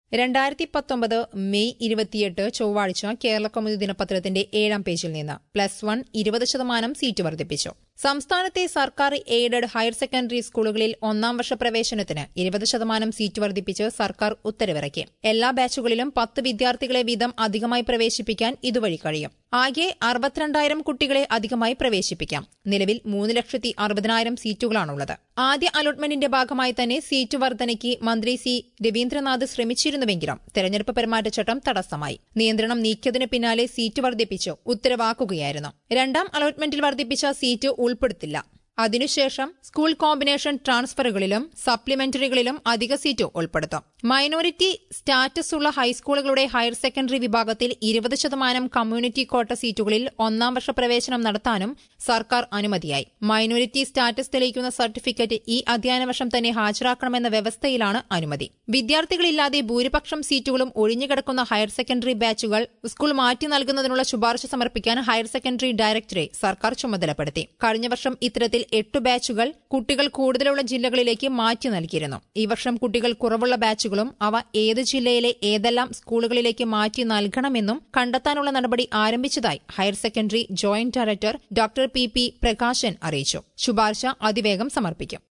രണ്ടായിരത്തി പത്തൊമ്പത് മെയ് ഇരുപത്തിയെട്ട് ചൊവ്വാഴ്ച കേരള കൗമുദി ദിനപത്രത്തിന്റെ ഏഴാം പേജിൽ നിന്ന് പ്ലസ് വൺ ഇരുപത് ശതമാനം സീറ്റ് വർദ്ധിപ്പിച്ചു സംസ്ഥാനത്തെ സർക്കാർ എയ്ഡഡ് ഹയർ സെക്കൻഡറി സ്കൂളുകളിൽ ഒന്നാം വർഷ പ്രവേശനത്തിന് ഇരുപത് ശതമാനം സീറ്റ് വർദ്ധിപ്പിച്ച് സർക്കാർ ഉത്തരവിറക്കി എല്ലാ ബാച്ചുകളിലും പത്ത് വിദ്യാർത്ഥികളെ വീതം അധികമായി പ്രവേശിപ്പിക്കാൻ ഇതുവഴി കഴിയും ആകെ അറുപത്തിരണ്ടായിരം കുട്ടികളെ അധികമായി പ്രവേശിപ്പിക്കാം നിലവിൽ മൂന്ന് ലക്ഷത്തി അറുപതിനായിരം സീറ്റുകളാണുള്ളത് ആദ്യ അലോട്ട്മെന്റിന്റെ ഭാഗമായി തന്നെ സീറ്റ് വർധനയ്ക്ക് മന്ത്രി സി രവീന്ദ്രനാഥ് ശ്രമിച്ചിരുന്നുവെങ്കിലും തെരഞ്ഞെടുപ്പ് പെരുമാറ്റച്ചട്ടം തടസ്സമായി നിയന്ത്രണം നീക്കിയതിനു പിന്നാലെ സീറ്റ് വർദ്ധിപ്പിച്ചു ഉത്തരവാക്കുകയായിരുന്നു രണ്ടാം അലോട്ട്മെന്റിൽ വർദ്ധിപ്പിച്ച സീറ്റ് ഉൾപ്പെടുത്തില്ല അതിനുശേഷം സ്കൂൾ കോമ്പിനേഷൻ ട്രാൻസ്ഫറുകളിലും സപ്ലിമെന്ററികളിലും അധിക സീറ്റ് ഉൾപ്പെടുത്തും മൈനോറിറ്റി സ്റ്റാറ്റസ് ഉള്ള ഹൈസ്കൂളുകളുടെ ഹയർ സെക്കൻഡറി വിഭാഗത്തിൽ ഇരുപത് ശതമാനം കമ്മ്യൂണിറ്റി കോട്ട സീറ്റുകളിൽ ഒന്നാം വർഷ പ്രവേശനം നടത്താനും സർക്കാർ അനുമതിയായി മൈനോറിറ്റി സ്റ്റാറ്റസ് തെളിയിക്കുന്ന സർട്ടിഫിക്കറ്റ് ഈ അധ്യയന വർഷം തന്നെ ഹാജരാക്കണമെന്ന വ്യവസ്ഥയിലാണ് അനുമതി വിദ്യാർത്ഥികളില്ലാതെ ഭൂരിപക്ഷം സീറ്റുകളും ഒഴിഞ്ഞുകിടക്കുന്ന ഹയർ സെക്കൻഡറി ബാച്ചുകൾ സ്കൂൾ മാറ്റി നൽകുന്നതിനുള്ള ശുപാർശ സമർപ്പിക്കാൻ ഹയർ സെക്കൻഡറി ഡയറക്ടറെ സർക്കാർ ചുമതലപ്പെടുത്തി കഴിഞ്ഞ വർഷം ഇത്തരത്തിൽ എട്ട് ബാച്ചുകൾ കുട്ടികൾ കൂടുതലുള്ള ജില്ലകളിലേക്ക് മാറ്റി നൽകിയിരുന്നു ഈ വർഷം കുട്ടികൾ കുറവുള്ള ബാച്ചുകളും അവ ഏത് ജില്ലയിലെ ഏതെല്ലാം സ്കൂളുകളിലേക്ക് മാറ്റി നൽകണമെന്നും കണ്ടെത്താനുള്ള നടപടി ആരംഭിച്ചതായി higher secondary joint director doctor P P Prakashan അറിയിച്ചു ശുപാർശ അതിവേഗം സമർപ്പിക്കും